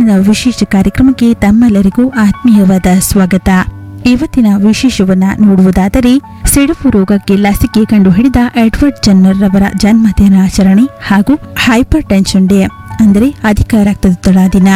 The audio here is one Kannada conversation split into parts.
ದಿನದ ವಿಶೇಷ ಕಾರ್ಯಕ್ರಮಕ್ಕೆ ತಮ್ಮೆಲ್ಲರಿಗೂ ಆತ್ಮೀಯವಾದ ಸ್ವಾಗತ ಇವತ್ತಿನ ವಿಶೇಷವನ್ನ ನೋಡುವುದಾದರೆ ಸಿಡುಬು ರೋಗಕ್ಕೆ ಲಸಿಕೆ ಕಂಡುಹಿಡಿದ ಎಡ್ವರ್ಡ್ ಜನ್ನರ್ ರವರ ಜನ್ಮ ದಿನಾಚರಣೆ ಹಾಗೂ ಹೈಪರ್ ಟೆನ್ಷನ್ ಡೇ ಅಂದರೆ ಅಧಿಕ ರಕ್ತದೊತ್ತಡ ದಿನ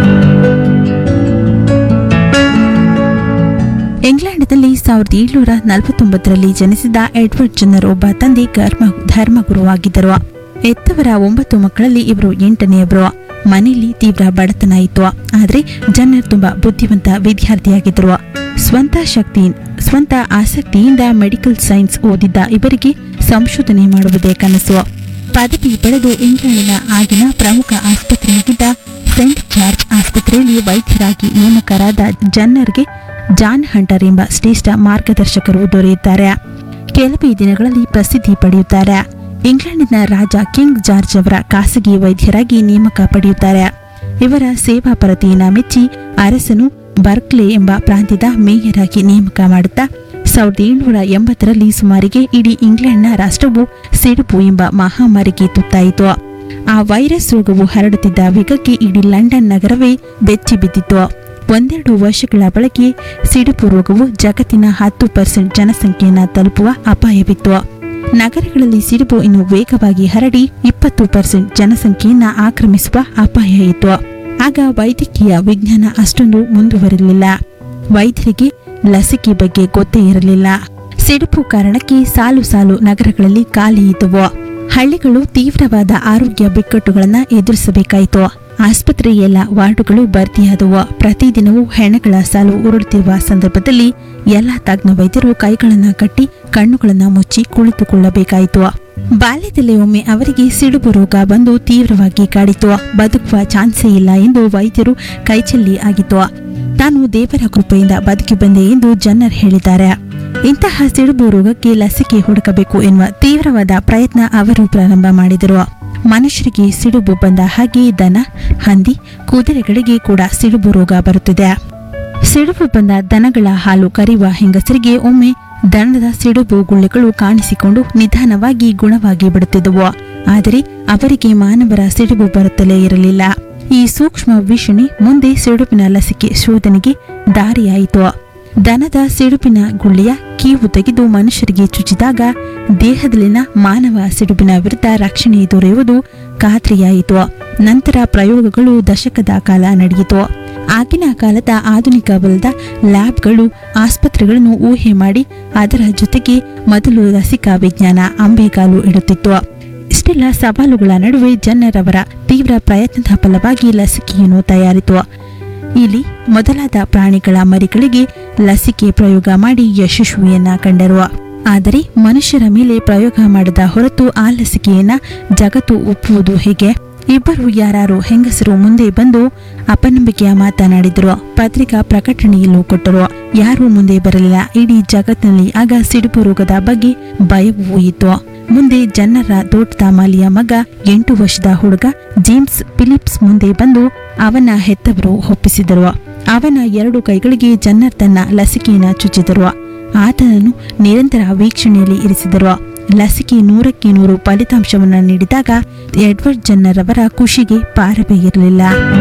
ಇಂಗ್ಲೆಂಡ್ನಲ್ಲಿ ಸಾವಿರದ ಏಳುನೂರ ನಲವತ್ತೊಂಬತ್ತರಲ್ಲಿ ಜನಿಸಿದ ಎಡ್ವರ್ಡ್ ಜನ್ನರ್ ಒಬ್ಬ ತಂದೆ ಕರ್ಮ ಧರ್ಮಗುರುವಾಗಿದ್ದರು ಎತ್ತವರ ಒಂಬತ್ತು ಮಕ್ಕಳಲ್ಲಿ ಇವರು ಎಂಟನೆಯವರು ಮನೆಯಲ್ಲಿ ತೀವ್ರ ಬಡತನ ಇತ್ತು ಆದರೆ ಜನ್ನರ್ ತುಂಬಾ ಬುದ್ಧಿವಂತ ವಿದ್ಯಾರ್ಥಿಯಾಗಿದ್ದರು ಸ್ವಂತ ಶಕ್ತಿ ಸ್ವಂತ ಆಸಕ್ತಿಯಿಂದ ಮೆಡಿಕಲ್ ಸೈನ್ಸ್ ಓದಿದ್ದ ಇವರಿಗೆ ಸಂಶೋಧನೆ ಮಾಡುವುದೇ ಕನಸು ಪದವಿ ಪಡೆದು ಇಂಗ್ಲೆಂಡಿನ ಆಗಿನ ಪ್ರಮುಖ ಆಸ್ಪತ್ರೆಯಾಗಿದ್ದ ಸೆಂಟ್ ಜಾರ್ಜ್ ಆಸ್ಪತ್ರೆಯಲ್ಲಿ ವೈದ್ಯರಾಗಿ ನೇಮಕರಾದ ಜನ್ನರ್ಗೆ ಜಾನ್ ಹಂಟರ್ ಎಂಬ ಶ್ರೇಷ್ಠ ಮಾರ್ಗದರ್ಶಕರು ದೊರೆಯುತ್ತಾರೆ ಕೆಲವೇ ದಿನಗಳಲ್ಲಿ ಪ್ರಸಿದ್ಧಿ ಪಡೆಯುತ್ತಾರೆ ಇಂಗ್ಲೆಂಡಿನ ರಾಜ ಕಿಂಗ್ ಜಾರ್ಜ್ ಅವರ ಖಾಸಗಿ ವೈದ್ಯರಾಗಿ ನೇಮಕ ಪಡೆಯುತ್ತಾರೆ ಇವರ ಸೇವಾಪರತೆಯನ್ನ ಮೆಚ್ಚಿ ಅರಸನು ಬರ್ಕ್ಲೆ ಎಂಬ ಪ್ರಾಂತ್ಯದ ಮೇಯರ್ ಆಗಿ ನೇಮಕ ಮಾಡುತ್ತಾ ಸಾವಿರದ ಏಳುನೂರ ಎಂಬತ್ತರಲ್ಲಿ ಸುಮಾರಿಗೆ ಇಡೀ ಇಂಗ್ಲೆಂಡ್ನ ರಾಷ್ಟ್ರವು ಸಿಡುಬು ಎಂಬ ಮಹಾಮಾರಿಗೆ ತುತ್ತಾಯಿತು ಆ ವೈರಸ್ ರೋಗವು ಹರಡುತ್ತಿದ್ದ ವೇಗಕ್ಕೆ ಇಡೀ ಲಂಡನ್ ನಗರವೇ ಬೆಚ್ಚಿ ಬಿದ್ದಿತ್ತು ಒಂದೆರಡು ವರ್ಷಗಳ ಬಳಕೆ ಸಿಡುಬು ರೋಗವು ಜಗತ್ತಿನ ಹತ್ತು ಪರ್ಸೆಂಟ್ ಜನಸಂಖ್ಯೆಯನ್ನ ತಲುಪುವ ಅಪಾಯವಿತ್ತು ನಗರಗಳಲ್ಲಿ ಸಿಡುಬು ಇನ್ನು ವೇಗವಾಗಿ ಹರಡಿ ಇಪ್ಪತ್ತು ಪರ್ಸೆಂಟ್ ಜನಸಂಖ್ಯೆಯನ್ನ ಆಕ್ರಮಿಸುವ ಅಪಾಯ ಇತ್ತು ಆಗ ವೈದ್ಯಕೀಯ ವಿಜ್ಞಾನ ಅಷ್ಟೊಂದು ಮುಂದುವರಿರಲಿಲ್ಲ ವೈದ್ಯರಿಗೆ ಲಸಿಕೆ ಬಗ್ಗೆ ಗೊತ್ತೇ ಇರಲಿಲ್ಲ ಸಿಡುಬು ಕಾರಣಕ್ಕೆ ಸಾಲು ಸಾಲು ನಗರಗಳಲ್ಲಿ ಖಾಲಿ ಇದ್ದವು ಹಳ್ಳಿಗಳು ತೀವ್ರವಾದ ಆರೋಗ್ಯ ಬಿಕ್ಕಟ್ಟುಗಳನ್ನ ಎದುರಿಸಬೇಕಾಯಿತು ಆಸ್ಪತ್ರೆ ಎಲ್ಲ ವಾರ್ಡುಗಳು ಭರ್ತಿಯಾದವು ಪ್ರತಿದಿನವೂ ಹೆಣಗಳ ಸಾಲು ಉರುಳುತ್ತಿರುವ ಸಂದರ್ಭದಲ್ಲಿ ಎಲ್ಲ ತಜ್ಞ ವೈದ್ಯರು ಕೈಗಳನ್ನ ಕಟ್ಟಿ ಕಣ್ಣುಗಳನ್ನ ಮುಚ್ಚಿ ಕುಳಿತುಕೊಳ್ಳಬೇಕಾಯಿತು ಬಾಲ್ಯದಲ್ಲೇ ಒಮ್ಮೆ ಅವರಿಗೆ ಸಿಡುಬು ರೋಗ ಬಂದು ತೀವ್ರವಾಗಿ ಕಾಡಿತು ಬದುಕುವ ಚಾನ್ಸೇ ಇಲ್ಲ ಎಂದು ವೈದ್ಯರು ಕೈಚೆಲ್ಲಿ ಆಗಿತ್ತು ತಾನು ದೇವರ ಕೃಪೆಯಿಂದ ಬದುಕಿ ಬಂದೆ ಎಂದು ಜನ್ನರ್ ಹೇಳಿದ್ದಾರೆ ಇಂತಹ ಸಿಡುಬು ರೋಗಕ್ಕೆ ಲಸಿಕೆ ಹುಡುಕಬೇಕು ಎನ್ನುವ ತೀವ್ರವಾದ ಪ್ರಯತ್ನ ಅವರು ಪ್ರಾರಂಭ ಮಾಡಿದರು ಮನುಷ್ಯರಿಗೆ ಸಿಡುಬು ಬಂದ ಹಾಗೆ ದನ ಹಂದಿ ಕುದುರೆಗಳಿಗೆ ಕೂಡ ಸಿಡುಬು ರೋಗ ಬರುತ್ತದೆ ಸಿಡುಬು ಬಂದ ದನಗಳ ಹಾಲು ಕರೆಯುವ ಹೆಂಗಸರಿಗೆ ಒಮ್ಮೆ ದನದ ಸಿಡುಬು ಗುಳ್ಳೆಗಳು ಕಾಣಿಸಿಕೊಂಡು ನಿಧಾನವಾಗಿ ಗುಣವಾಗಿ ಬಿಡುತ್ತಿದ್ದವು ಆದರೆ ಅವರಿಗೆ ಮಾನವರ ಸಿಡುಬು ಬರುತ್ತಲೇ ಇರಲಿಲ್ಲ ಈ ಸೂಕ್ಷ್ಮ ವೀಕ್ಷಣೆ ಮುಂದೆ ಸಿಡುಬಿನ ಲಸಿಕೆ ಶೋಧನೆಗೆ ದಾರಿಯಾಯಿತು ದನದ ಸಿಡುಬಿನ ಗುಳ್ಳೆಯ ಕೀವು ತೆಗೆದು ಮನುಷ್ಯರಿಗೆ ಚುಚ್ಚಿದಾಗ ದೇಹದಲ್ಲಿನ ಮಾನವ ಸಿಡುಬಿನ ವಿರುದ್ಧ ರಕ್ಷಣೆ ದೊರೆಯುವುದು ಖಾತ್ರಿಯಾಯಿತು ನಂತರ ಪ್ರಯೋಗಗಳು ದಶಕದ ಕಾಲ ನಡೆಯಿತು ಆಗಿನ ಕಾಲದ ಆಧುನಿಕ ಬಲದ ಲ್ಯಾಬ್ಗಳು ಆಸ್ಪತ್ರೆಗಳನ್ನು ಊಹೆ ಮಾಡಿ ಅದರ ಜೊತೆಗೆ ಮೊದಲು ಲಸಿಕಾ ವಿಜ್ಞಾನ ಅಂಬೆಗಾಲು ಇಡುತ್ತಿತ್ತು ಇಷ್ಟೆಲ್ಲ ಸವಾಲುಗಳ ನಡುವೆ ಜನರವರ ತೀವ್ರ ಪ್ರಯತ್ನದ ಫಲವಾಗಿ ಲಸಿಕೆಯನ್ನು ತಯಾರಿತು ಇಲ್ಲಿ ಮೊದಲಾದ ಪ್ರಾಣಿಗಳ ಮರಿಗಳಿಗೆ ಲಸಿಕೆ ಪ್ರಯೋಗ ಮಾಡಿ ಯಶಸ್ವಿಯನ್ನ ಕಂಡರು ಆದರೆ ಮನುಷ್ಯರ ಮೇಲೆ ಪ್ರಯೋಗ ಮಾಡದ ಹೊರತು ಆ ಲಸಿಕೆಯನ್ನ ಜಗತ್ತು ಒಪ್ಪುವುದು ಹೇಗೆ ಇಬ್ಬರು ಯಾರು ಹೆಂಗಸರು ಮುಂದೆ ಬಂದು ಅಪನಂಬಿಕೆಯ ಮಾತನಾಡಿದರು ಪತ್ರಿಕಾ ಪ್ರಕಟಣೆಯಲ್ಲೂ ಕೊಟ್ಟರು ಯಾರೂ ಮುಂದೆ ಬರಲಿಲ್ಲ ಇಡೀ ಜಗತ್ತಿನಲ್ಲಿ ಆಗ ಸಿಡುಬು ರೋಗದ ಬಗ್ಗೆ ಭಯವೂ ಇತ್ತು ಮುಂದೆ ಜನರ ದೋಟದಾಮಾಲಿಯ ಮಗ ಎಂಟು ವರ್ಷದ ಹುಡುಗ ಜೇಮ್ಸ್ ಫಿಲಿಪ್ಸ್ ಮುಂದೆ ಬಂದು ಅವನ ಹೆತ್ತವರು ಒಪ್ಪಿಸಿದರು ಅವನ ಎರಡು ಕೈಗಳಿಗೆ ಜನ್ನರ್ ತನ್ನ ಲಸಿಕೆಯನ್ನು ಚುಚ್ಚಿದರು ಆತನನ್ನು ನಿರಂತರ ವೀಕ್ಷಣೆಯಲ್ಲಿ ಇರಿಸಿದರು ಲಸಿಕೆ ನೂರಕ್ಕೆ ನೂರು ಫಲಿತಾಂಶವನ್ನು ನೀಡಿದಾಗ ಎಡ್ವರ್ಡ್ ಜನ್ನರ್ ಅವರ ಖುಷಿಗೆ ಪಾರವೇ ಇರಲಿಲ್ಲ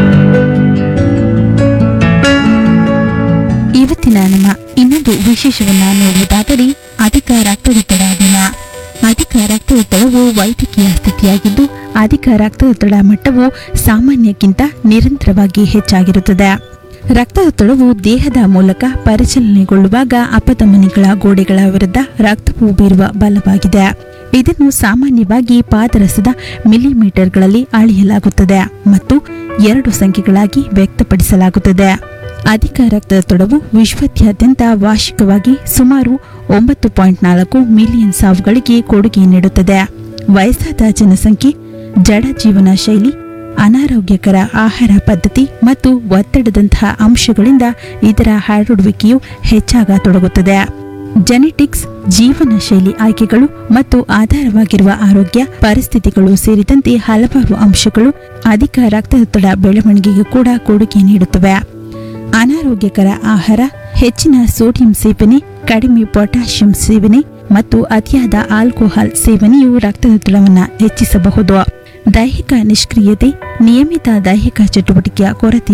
ಇವತ್ತಿನ ನಮ್ಮ ಇನ್ನೊಂದು ವಿಶೇಷವನ್ನ ನೋಡುವುದಾದರೆ ಅಧಿಕ ರಕ್ತದೊತ್ತಡ ದಿನ ಅಧಿಕ ರಕ್ತದೊತ್ತಡವು ವೈದ್ಯಕೀಯ ಸ್ಥಿತಿಯಾಗಿದ್ದು ಅಧಿಕ ರಕ್ತದೊತ್ತಡ ಮಟ್ಟವು ಸಾಮಾನ್ಯಕ್ಕಿಂತ ನಿರಂತರವಾಗಿ ಹೆಚ್ಚಾಗಿರುತ್ತದೆ ರಕ್ತದೊತ್ತಡವು ದೇಹದ ಮೂಲಕ ಪರಿಚಲನೆಗೊಳ್ಳುವಾಗ ಅಪಧಮನಿಗಳ ಗೋಡೆಗಳ ವಿರುದ್ಧ ರಕ್ತವು ಬೀರುವ ಬಲವಾಗಿದೆ ಇದನ್ನು ಸಾಮಾನ್ಯವಾಗಿ ಪಾದರಸದ ಮಿಲಿಮೀಟರ್ಗಳಲ್ಲಿ ಅಳೆಯಲಾಗುತ್ತದೆ ಮತ್ತು ಎರಡು ಸಂಖ್ಯೆಗಳಾಗಿ ವ್ಯಕ್ತಪಡಿಸಲಾಗುತ್ತದೆ ಅಧಿಕ ರಕ್ತದೊತ್ತಡವು ವಿಶ್ವದಾದ್ಯಂತ ವಾರ್ಷಿಕವಾಗಿ ಸುಮಾರು ಒಂಬತ್ತು ಪಾಯಿಂಟ್ ನಾಲ್ಕು ಮಿಲಿಯನ್ ಸಾವುಗಳಿಗೆ ಕೊಡುಗೆ ನೀಡುತ್ತದೆ ವಯಸ್ಸಾದ ಜನಸಂಖ್ಯೆ ಜಡ ಜೀವನ ಶೈಲಿ ಅನಾರೋಗ್ಯಕರ ಆಹಾರ ಪದ್ಧತಿ ಮತ್ತು ಒತ್ತಡದಂತಹ ಅಂಶಗಳಿಂದ ಇದರ ಹರಡುವಿಕೆಯು ಹೆಚ್ಚಾಗತೊಡಗುತ್ತದೆ ಜೆನೆಟಿಕ್ಸ್ ಜೀವನ ಶೈಲಿ ಆಯ್ಕೆಗಳು ಮತ್ತು ಆಧಾರವಾಗಿರುವ ಆರೋಗ್ಯ ಪರಿಸ್ಥಿತಿಗಳು ಸೇರಿದಂತೆ ಹಲವಾರು ಅಂಶಗಳು ಅಧಿಕ ರಕ್ತದೊತ್ತಡ ಬೆಳವಣಿಗೆಗೆ ಕೂಡ ಕೊಡುಗೆ ನೀಡುತ್ತವೆ ಅನಾರೋಗ್ಯಕರ ಆಹಾರ ಹೆಚ್ಚಿನ ಸೋಡಿಯಂ ಸೇವನೆ ಕಡಿಮೆ ಪೊಟ್ಯಾಷಿಯಂ ಸೇವನೆ ಮತ್ತು ಅತಿಯಾದ ಆಲ್ಕೋಹಾಲ್ ಸೇವನೆಯು ರಕ್ತದೊತ್ತಡವನ್ನು ಹೆಚ್ಚಿಸಬಹುದು ದೈಹಿಕ ನಿಷ್ಕ್ರಿಯತೆ ನಿಯಮಿತ ದೈಹಿಕ ಚಟುವಟಿಕೆಯ ಕೊರತೆ